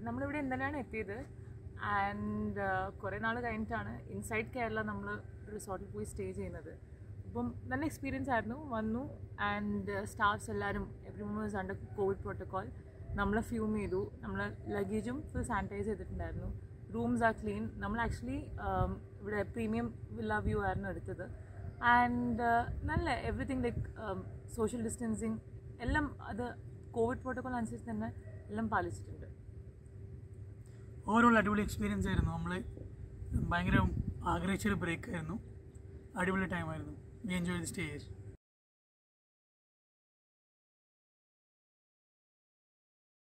നമ്മളിവിടെ ഇന്നലെയാണ് എത്തിയത് ആൻഡ് കുറേ നാൾ കഴിഞ്ഞിട്ടാണ് ഇൻസൈഡ് കേരള നമ്മൾ റിസോർട്ടിൽ പോയി സ്റ്റേ ചെയ്യുന്നത് അപ്പം നല്ല എക്സ്പീരിയൻസ് ആയിരുന്നു വന്നു ആൻഡ് സ്റ്റാഫ്സ് എല്ലാവരും every one was under covid protocol നമ്മളെ ഫ്യൂം ചെയ്തു നമ്മൾ ലഗേജും ഫുൾ സാനിറ്റൈസ് ചെയ്തിട്ടുണ്ടായിരുന്നു റൂംസ് ആർ ക്ലീൻ നമ്മൾ ആക്ച്വലി ഇവിടെ പ്രീമിയം വില്ല വ്യൂ ആയിരുന്നു എടുത്തത് ആൻഡ് നല്ല എവറിത്തിങ് ലൈക്ക് സോഷ്യൽ ഡിസ്റ്റൻസിങ് എല്ലാം അത് കോവിഡ് പ്രോട്ടോകോൾ അനുസരിച്ച് തന്നെ എല്ലാം പാലിച്ചിട്ടുണ്ട് ഓവറോൾ അടിപൊളി എക്സ്പീരിയൻസ് ആയിരുന്നു നമ്മൾ ഭയങ്കര ആഗ്രഹിച്ചൊരു ബ്രേക്ക് ആയിരുന്നു അടിപൊളി ടൈമായിരുന്നു വി എൻജോയ് ദി സ്റ്റേ